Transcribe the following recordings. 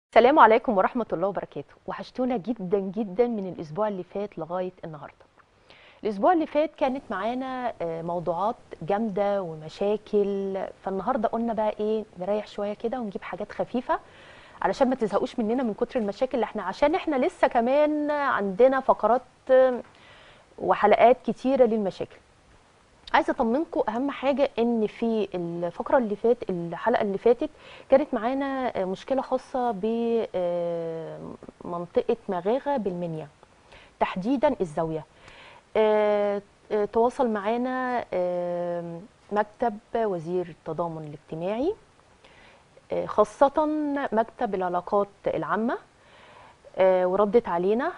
السلام عليكم ورحمة الله وبركاته وحشتونا جدا جدا من الأسبوع اللي فات لغاية النهاردة الأسبوع اللي فات كانت معانا آه، موضوعات جامدة ومشاكل فالنهاردة قلنا بقى إيه نريح شوية كده ونجيب حاجات خفيفة علشان ما تزهقوش مننا من كتر المشاكل اللي احنا عشان احنا لسه كمان عندنا فقرات آه، وحلقات كتيرة للمشاكل عايزه اطمنكم اهم حاجه ان في الفقره اللي فات الحلقه اللي فاتت كانت معانا مشكله خاصه بمنطقه مغاغه بالمنيا تحديدا الزاويه آه، آه، تواصل معانا آه، مكتب وزير التضامن الاجتماعي آه، خاصه مكتب العلاقات العامه آه، وردت علينا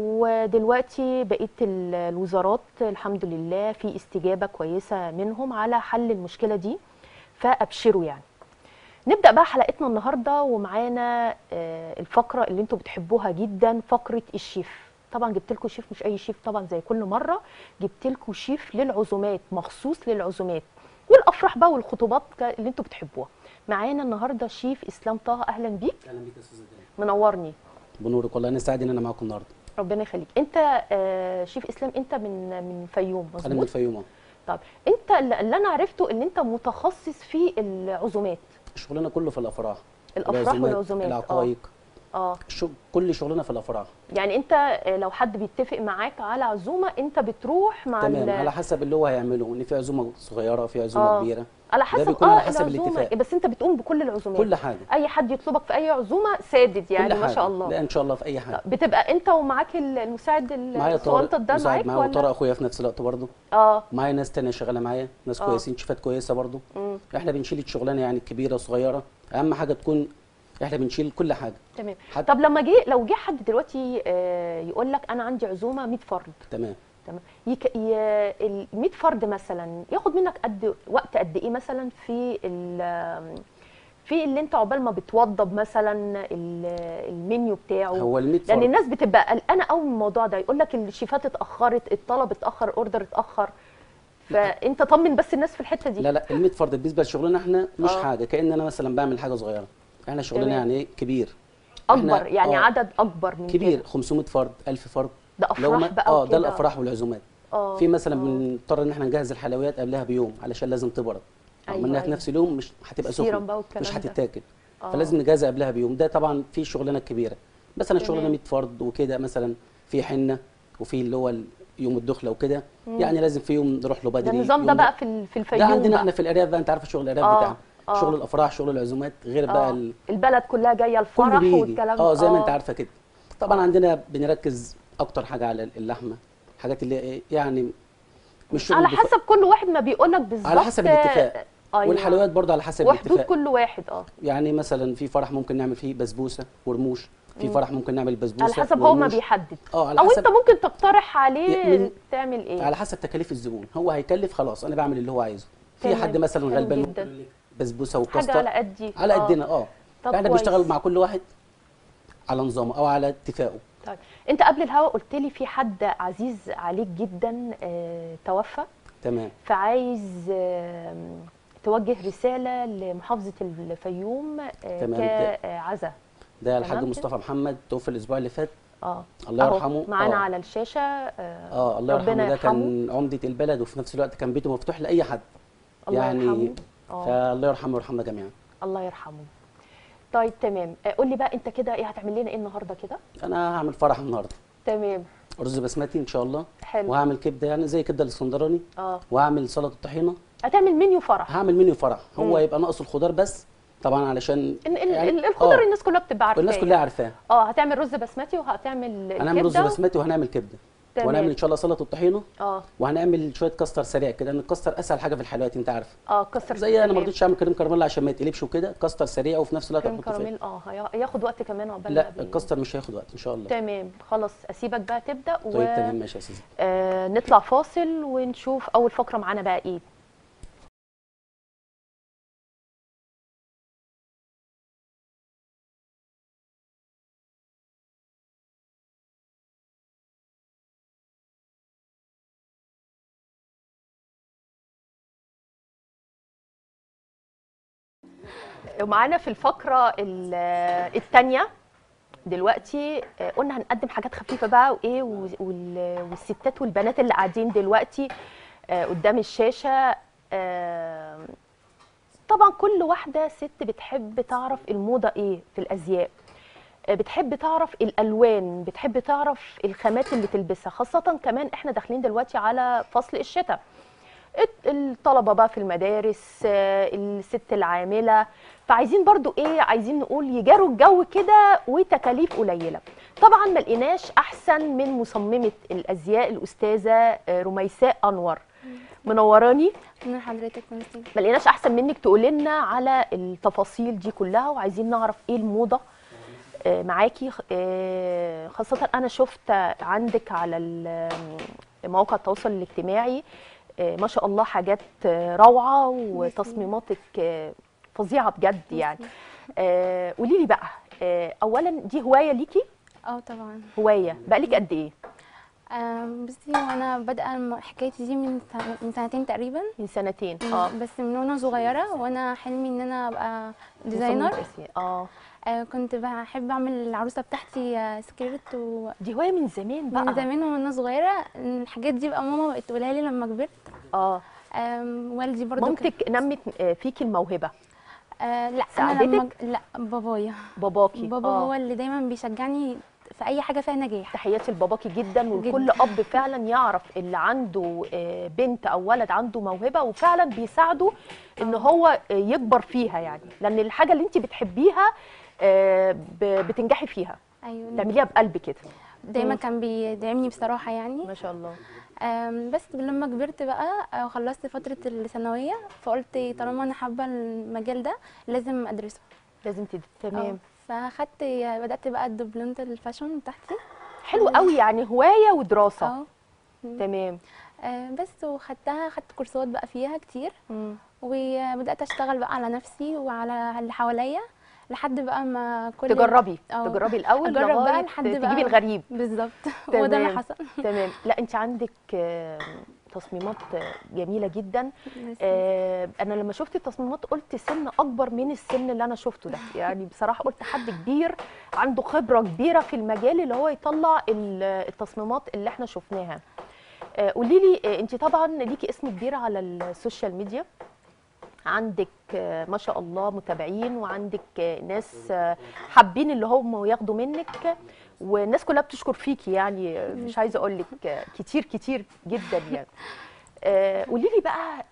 ودلوقتي بقيه ال- الوزارات الحمد لله في استجابه كويسه منهم على حل المشكله دي فابشروا يعني نبدا بقى حلقتنا النهارده ومعانا آه، الفقره اللي انتوا بتحبوها جدا فقره الشيف طبعا جبت لكم شيف مش اي شيف طبعا زي كل مره جبت لكم شيف للعزومات مخصوص للعزومات والافراح بقى والخطوبات ك- اللي انتوا بتحبوها معانا النهارده شيف اسلام طه اهلا بيك اهلا بيك يا استاذه داليا منورني بنورك والله انا سعيد ان انا معاكم النهارده ربنا يخليك انت آه، شيف اسلام انت من من فيوم انا من مظبوط الفيوم أهو. طب انت اللي اللي انا عرفته ان انت متخصص في العزومات شغلنا كله في الافراح الافراح العزومات، والعزومات اه العقايق اه شو كل شغلنا في الافراح يعني انت آه، لو حد بيتفق معاك على عزومه انت بتروح مع تمام ال- على حسب اللي هو هيعمله ان في عزومه صغيره في عزومه آه. كبيره على حسب بيكون اه على حسب العزومه الاتفاق. بس انت بتقوم بكل العزومات كل حاجه اي حد يطلبك في اي عزومه سادد يعني كل ما حاجه شاء الله لا ان شاء الله في اي حاجه بتبقى انت ومعاك ال- المساعد معايا الصغنطط طارق ده مساعد معاك معايا ولا وطارق اخويا في نفس الوقت برضه اه معايا ناس تانية شغاله معايا ناس آه. كويسين شيفات كويسه برضه مم. احنا بنشيل الشغلانه يعني كبيره وصغيره اهم حاجه تكون احنا بنشيل كل حاجه تمام حتى طب لما جه لو جه حد دلوقتي آه، يقول لك انا عندي عزومه 100 فرد تمام تمام يك... ي... ال 100 فرد مثلا ياخد منك قد وقت قد ايه مثلا في ال... في اللي انت عقبال ما بتوضب مثلا ال- المنيو بتاعه هو ال 100 لان فرد الناس بتبقى قلقانه قوي من الموضوع ده يقول لك الشيفات اتاخرت الطلب اتاخر اوردر اتاخر فانت طمن بس الناس في الحته دي لا لا ال 100 فرد بالنسبه لشغلنا احنا مش آه. حاجه كان انا مثلا بعمل حاجه صغيره احنا شغلنا تمام. يعني ايه كبير اكبر إحنا- يعني آه. عدد اكبر من كبير كده 500 فرد 1000 فرد ده لو افراح ما- بقى اه وكده. ده الافراح والعزومات اه في مثلا آه. بنضطر ان احنا نجهز الحلويات قبلها بيوم علشان لازم تبرد أيوة، عملناها في أيوة. نفس اليوم مش هتبقى السيرم سخنه بقى والكلام مش ده. هتتاكل آه. فلازم نجهزها قبلها بيوم ده طبعا في شغلانه كبيره مثلا تمام. شغلنا 100 فرد وكده مثلا في حنه وفي اللي هو ال- يوم الدخله وكده يعني لازم في يوم نروح له بدري ده النظام ده يوم بقى في ال- في الفيوم ده عندنا بقى. احنا في الارياف بقى انت عارف شغل الارياف آه، بتاعنا آه. شغل الافراح شغل العزومات غير بقى آه. ال- البلد كلها جايه كله الفرح بيجي والكلام اه زي ما انت آه. عارفه كده طبعا عندنا بنركز اكتر حاجه على اللحمه حاجات اللي إيه يعني مش شغل على بف- حسب كل واحد ما بيقولك بالظبط على حسب الاتفاق أيوة. والحلويات برضه على حسب وحدود الاتفاق كل واحد اه يعني مثلا في فرح ممكن نعمل فيه بسبوسه ورموش في فرح ممكن نعمل بسبوسه على حسب هو ما ورموش. بيحدد اه على او حسب انت ممكن تقترح عليه من- تعمل ايه على حسب تكاليف الزبون هو هيكلف خلاص انا بعمل اللي هو عايزه في تمام. حد مثلا حلو غلبان جدا. ممكن يقول لك بسبوسه حاجه وكاستر على قدي على آه. قدنا اه طب احنا كويس. بنشتغل مع كل واحد على نظامه او على اتفاقه طيب انت قبل الهوا قلت لي في حد عزيز عليك جدا آه توفى تمام فعايز آه توجه رساله لمحافظه الفيوم آه تمام. كعزا ده الحاج تمام مصطفى محمد توفى الاسبوع اللي فات اه الله أهو يرحمه معانا آه. على الشاشه اه, اه الله ربنا يرحمه ده يرحمه. كان عمده البلد وفي نفس الوقت كان بيته مفتوح لاي حد الله يعني يرحمه اه فالله يرحمه ويرحمنا جميعا الله يرحمه طيب تمام آه، قول لي بقى انت كده ايه هتعمل لنا ايه النهارده كده انا هعمل فرح النهارده تمام رز بسمتي ان شاء الله حلو وهعمل كبده يعني زي كبده الاسكندراني اه وهعمل سلطه الطحينه هتعمل منيو فرح هعمل منيو فرح مم. هو يبقى ناقص الخضار بس طبعا علشان ال- ال- يعني- ال- الخضر آه. الناس كلها بتبقى عارفاه والناس كلها عارفاه اه هتعمل رز بسمتي وهتعمل هنعمل رز الكبدة. بسمتي وهنعمل كبده تمام. وهنعمل ان شاء الله سلطه الطحينه اه وهنعمل شويه كاستر سريع كده لان الكاستر اسهل حاجه في الحلويات انت عارف اه كسر زي انا ما تمام. رضيتش اعمل كريم كراميل عشان ما يتقلبش وكده كاستر سريع وفي نفس الوقت كريم احطه فيه كراميل اه هي- هياخد وقت كمان عقبال لا ما بي- الكاستر مش هياخد وقت ان شاء الله تمام خلاص اسيبك بقى تبدا و... طيب تمام ماشي يا استاذ آه نطلع فاصل ونشوف اول فقره معانا بقى ايه ومعانا في الفقره الثانيه دلوقتي آه، قلنا هنقدم حاجات خفيفه بقى وايه و- وال- والستات والبنات اللي قاعدين دلوقتي آه، قدام الشاشه آه، طبعا كل واحده ست بتحب تعرف الموضه ايه في الازياء آه، بتحب تعرف الالوان بتحب تعرف الخامات اللي تلبسها خاصه كمان احنا داخلين دلوقتي على فصل الشتاء الت- الطلبه بقى في المدارس آه، الست العامله فعايزين برضو ايه عايزين نقول يجاروا الجو كده وتكاليف قليله طبعا ما لقيناش احسن من مصممه الازياء الاستاذه آه، رميساء انور منوراني من حضرتك ميرسي ما لقيناش احسن منك تقول لنا على التفاصيل دي كلها وعايزين نعرف ايه الموضه آه، معاكي آه، خاصه انا شفت عندك على ال- مواقع التواصل الاجتماعي آه، ما شاء الله حاجات آه، روعه وتصميماتك آه، فظيعه بجد يعني آه، قولي لي بقى آه، اولا دي هوايه ليكي اه طبعا هوايه بقالك قد ايه آم، بصي وانا بادئه الم- حكايتي دي من سنة- من سنتين تقريبا من سنتين اه بس من وانا صغيره وانا حلمي ان انا ابقى ديزاينر مصممة أزياء. اه آه، كنت بحب اعمل العروسه بتاعتي آه، سكيرت ومن دي هوايه من زمان بقى زمان وانا صغيره الحاجات دي بقى ماما بقت تقولها لي لما كبرت اه آم، والدي برضو كان- مامتك نمت آه، فيكي الموهبه آه لا انا لما ساعدتك؟ لا بابايا باباكي بابا هو اللي دايما بيشجعني في اي حاجه فيها نجاح تحياتي لباباكي جدا ولكل جداً. اب فعلا يعرف اللي عنده آه، بنت او ولد عنده موهبه وفعلا بيساعده ان هو آه، يكبر فيها يعني لان الحاجه اللي انت بتحبيها آه، ب- بتنجحي فيها ايوه تعمليها بقلب كده دايما مم. كان بيدعمني بصراحه يعني ما شاء الله أم، بس لما كبرت بقى آه، خلصت فترة الثانوية فقلت طالما أنا حابة المجال ده لازم أدرسه لازم تد... تمام آه، فأخدت بدأت بقى دبلومة الفاشن بتاعتي حلو قوي يعني هوايه ودراسه اه تمام آه، بس وخدتها خدت كورسات بقى فيها كتير مم. وبدأت أشتغل بقى على نفسي وعلى اللي حواليا لحد بقى ما كل تجربي آه. تجربي الاول أجرب بقى لغايه لحد تجيبي بقى الغريب بالظبط هو ده اللي تمام. حصل تمام لا انت عندك آه، تصميمات آه، جميله جدا آه، انا لما شفت التصميمات قلت سن اكبر من السن اللي انا شفته ده يعني بصراحه قلت حد كبير عنده خبره كبيره في المجال اللي هو يطلع ال- التصميمات اللي احنا شفناها آه، قولي لي انت طبعا ليكي اسم كبير على السوشيال ميديا عندك آه، ما شاء الله متابعين وعندك آه، ناس آه، حابين اللي هم ياخدوا منك والناس كلها بتشكر فيكي يعني آه، مش عايزه اقول لك آه، كتير كتير جدا يعني آه، قولي لي بقى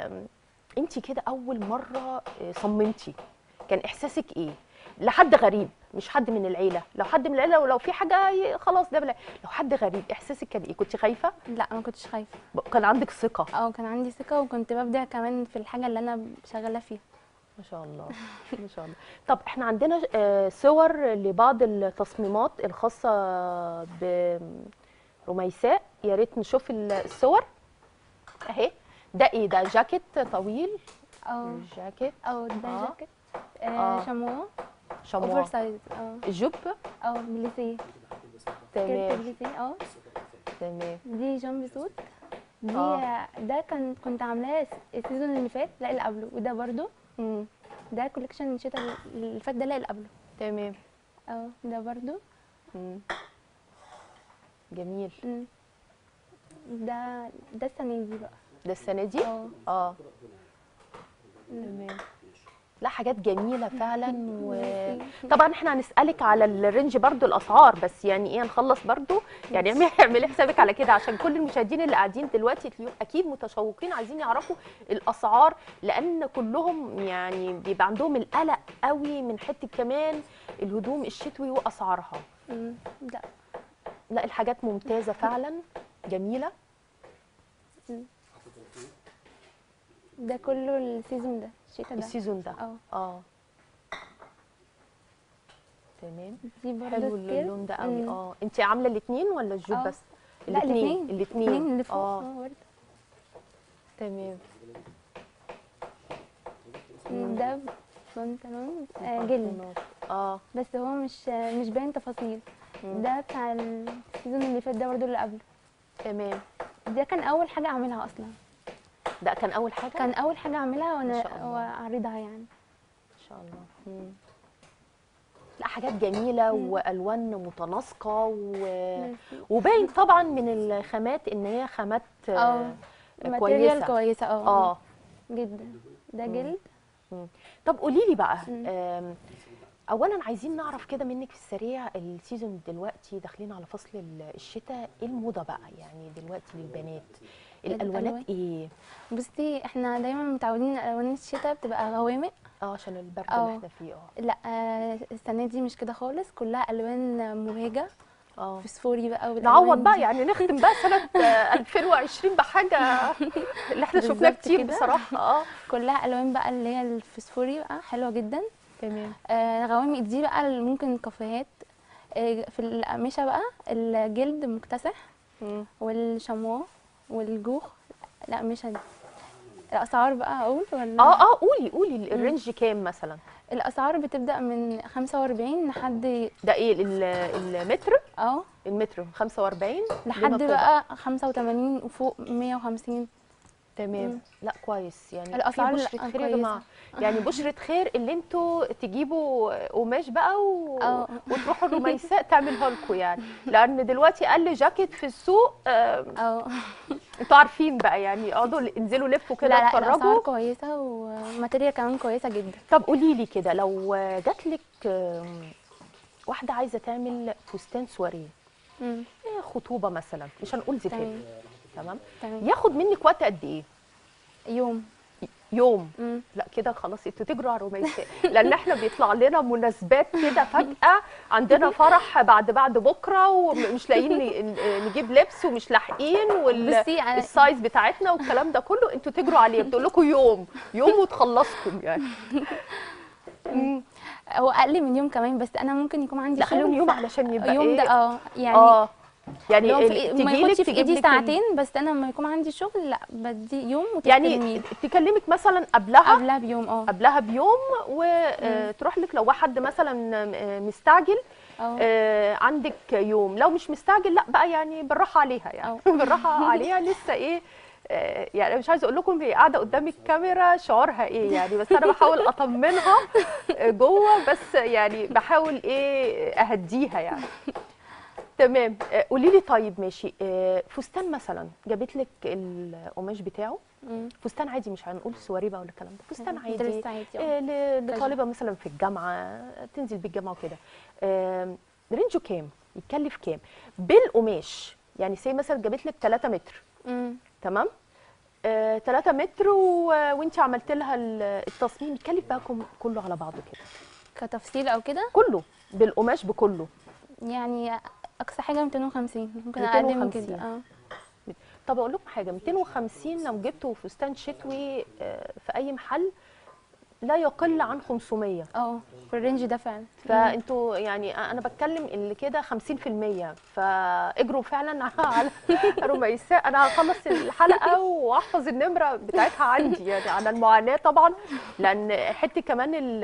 انت كده اول مره آه، صممتي كان احساسك ايه لحد غريب مش حد من العيله لو حد من العيله ولو في حاجه ي- خلاص ده بلا لو حد غريب احساسك كان ايه كنت خايفه لا ما كنتش خايفة ب- كان عندك ثقه اه كان عندي ثقة وكنت ببدع كمان في الحاجة اللي أنا شغالة فيها ما شاء الله ما شاء الله طب احنا عندنا آه، صور لبعض التصميمات الخاصه برميساء يا ريت نشوف ال- الصور اهي ده ايه ده جاكيت طويل اه جاكيت او ده آه. جاكيت آه. آه. شاموا اوفر شموع سايز اه الجوب اه بليسيه كيرت تمام بليسيه اه تمام دي جامب سوت دي آه. آه. ده كان كنت عاملاه السيزون اللي فات لا اللي قبله وده برضو مم. ده كوليكشن الشتاء اللي فات ده لا اللي قبله تمام اه ده برضو مم. جميل مم. ده ده السنه دي بقى ده السنه دي اه اه تمام لا حاجات جميله فعلا و... ميرسي. طبعا احنا هنسالك على الرينج برضو الاسعار بس يعني ايه نخلص برضو يعني اعملي اعملي حسابك على كده عشان كل المشاهدين اللي قاعدين دلوقتي تلاقيهم اكيد متشوقين عايزين يعرفوا الاسعار لان كلهم يعني بيبقى عندهم القلق قوي من حته كمان الهدوم الشتوي واسعارها مم. لا لا الحاجات ممتازه فعلا جميله ده كله السيزون ده الشتاء ده السيزون ده اه اه تمام دي برضو حلو سكيرت. اللون ده قوي مم. اه انت عامله الاثنين ولا الجوب آه. بس لا الاثنين الاثنين اللي فوق اه اه برضو تمام ده بنطلون آه جلد بنطلونات. اه بس هو مش مش باين تفاصيل مم. ده بتاع السيزون اللي فات ده برضو اللي قبله تمام ده كان اول حاجه اعملها اصلا ده كان اول حاجه كان اول حاجه اعملها ما وانا شاء الله. واعرضها يعني ان شاء الله مم. لا حاجات جميله والوان متناسقه و... ميرسي. وباين طبعا من الخامات ان هي خامات آه، اه كويسه ماتيريال كويسه اه اه جدا ده جلد طب قولي لي بقى مم. آم، اولا عايزين نعرف كده منك في السريع السيزون دلوقتي داخلين على فصل ال- الشتاء ايه الموضه بقى يعني دلوقتي للبنات الالوانات الألوان؟ ايه بصي احنا دايما متعودين الوان الشتاء بتبقى غوامق اه عشان البرد آه. اللي احنا فيه اه لا آه، السنه دي مش كده خالص كلها الوان مبهجه اه فسفوري بقى والألوان نعوض بقى دي. يعني نختم بقى سنه آه، 2020 بحاجه اللي احنا شفناه بالظبط كتير كده. بصراحه اه كلها الوان بقى اللي هي الفسفوري بقى حلوه جدا تمام آه، الغوامق دي بقى اللي ممكن كافيهات آه، في الأقمشة بقى الجلد مكتسح والشموا والجوخ الأقمشة دي الأسعار بقى أقول ولا اه اه قولي قولي الرينج كام مثلا الأسعار بتبدأ من 45 لحد ده ايه ال- المتر اه المتر 45 لحد لما بتبقى- بقى 85 وفوق 150 تمام مم. لا كويس يعني الأسعار في لا، بشرة خير يا كويسة. جماعه يعني بشرة خير اللي انتوا تجيبوا قماش بقى و... اه. وتروحوا الرميساء تعملها لكم يعني لان دلوقتي اقل جاكيت في السوق آم، اه انتوا عارفين بقى يعني اقعدوا انزلوا لفوا لا كده لا الأسعار اتفرجوا كويسة وماتيريال كمان كويسة جدا طب قولي لي كده لو جاتلك آم، واحده عايزه تعمل فستان سواريه مم. إيه، خطوبه مثلا مش هنقول زفاف تمام تمام تمام ياخد منك وقت قد ايه يوم يوم مم. لا كده خلاص انتوا تجروا على الرومانسيه لان احنا بيطلع لنا مناسبات كده فجاه عندنا فرح بعد بعد بكره ومش لاقيين ن- نجيب لبس ومش لاحقين بصي أنا- والسايز بتاعتنا والكلام ده كله انتوا تجروا عليه بتقول لكم يوم يوم وتخلصكم يعني مم. هو اقل من يوم كمان بس انا ممكن يكون عندي لا خليهم شغل يوم سا- علشان يبقى يوم ايه ده اه يعني اه يعني لو في ال- إيه- ما تجيلك ياخدش في تجيب ايدي لك ال- ساعتين بس انا لما يكون عندي شغل لا بدي يوم يعني وتستلميه تكلمك مثلا قبلها قبلها بيوم اه قبلها بيوم وتروح لك لو حد مثلا آه، مستعجل اه آه، عندك يوم لو مش مستعجل لا بقى يعني بالراحه عليها يعني بالراحه عليها لسه ايه آه، يعني مش عايزه اقول لكم هي قاعده قدام الكاميرا شعورها ايه يعني بس انا بحاول اطمنها آه، جوه بس يعني بحاول ايه اهديها يعني تمام آه، قولي لي طيب ماشي آه، فستان مثلا جابت لك القماش بتاعه مم. فستان عادي مش هنقول سواري ولا الكلام ده فستان عادي درس عادي اه آه، ل- لطالبه مثلا في الجامعه تنزل بالجامعه وكده آم، رينجه كام يتكلف كام بالقماش يعني سي مثلا جابت لك 3 متر مم. تمام 3 متر و... وانت عملت لها ال- التصميم يتكلف بقى كم- كله على بعضه كده كتفصيل او كده كله بالقماش بكله يعني اقصى حاجه 250 ممكن اقل من 250. كده اه طب اقول لكم حاجه 250 لو جبتوا فستان شتوي آه، في اي محل لا يقل عن 500 اه في الرينج ده فعلا فانتوا يعني انا بتكلم اللي كده 50% فاجروا فعلا على رميساء انا هخلص الحلقه واحفظ النمره بتاعتها عندي يعني على المعاناه طبعا لان حته كمان ال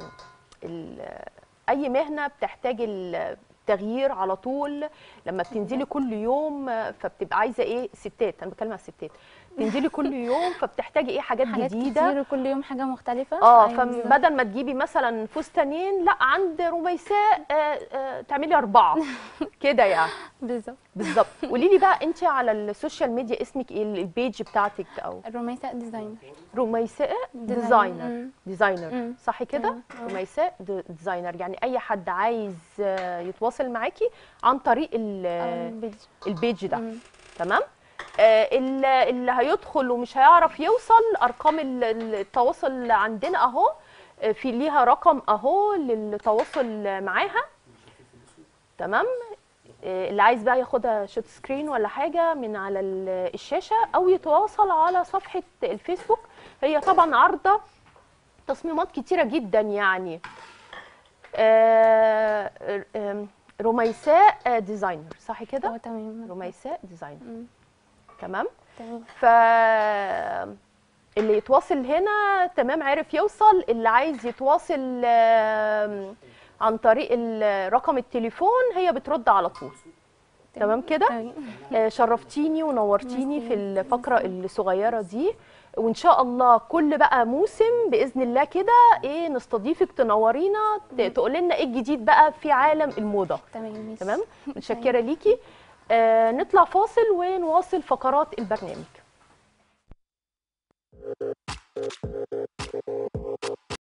ال اي مهنه بتحتاج التغيير على طول لما بتنزلي كل يوم فبتبقى عايزه ايه ستات انا بتكلم على الستات تنزلي كل يوم فبتحتاجي ايه حاجات, حاجات جديده كتير وكل يوم حاجه مختلفه اه أيوة بالظبط. فبدل ما تجيبي مثلا فستانين لا عند رميساء آه آه تعملي اربعه كده يعني بالظبط بالظبط قولي لي بقى انت على السوشيال ميديا اسمك ايه البيج بتاعتك او الروميساء ديزاينر رميساء ديزاينر. ديزاينر مم. ديزاينر مم. صح كده مم. آه. رميساء دي- ديزاينر يعني اي حد عايز آه، يتواصل معاكي عن طريق ال- آه، بيج. البيج ده مم. تمام آه، اللي اللي هيدخل ومش هيعرف يوصل ارقام ال- ال- التواصل عندنا اهو آه، في ليها رقم اهو للتواصل معاها تمام آه، اللي عايز بقى ياخدها شوت سكرين ولا حاجه من على ال- الشاشه او يتواصل على صفحه الفيسبوك هي طبعا عارضه تصميمات كتيره جدا يعني آه، آم، رميساء آه، ديزاينر صح كده اه تمام رميساء ديزاينر مم. تمام تمام ف اللي يتواصل هنا تمام عرف يوصل اللي عايز يتواصل آم، عن طريق ال- رقم التليفون هي بترد على طول تمام كده تمام آه، شرفتيني ونورتيني ميرسي. في الفقره الصغيره دي وان شاء الله كل بقى موسم باذن الله كده ايه نستضيفك تنورينا تقول لنا ايه الجديد بقى في عالم الموضه تمام ماشي. تمام متشكره ليكي آه نطلع فاصل ونواصل فقرات البرنامج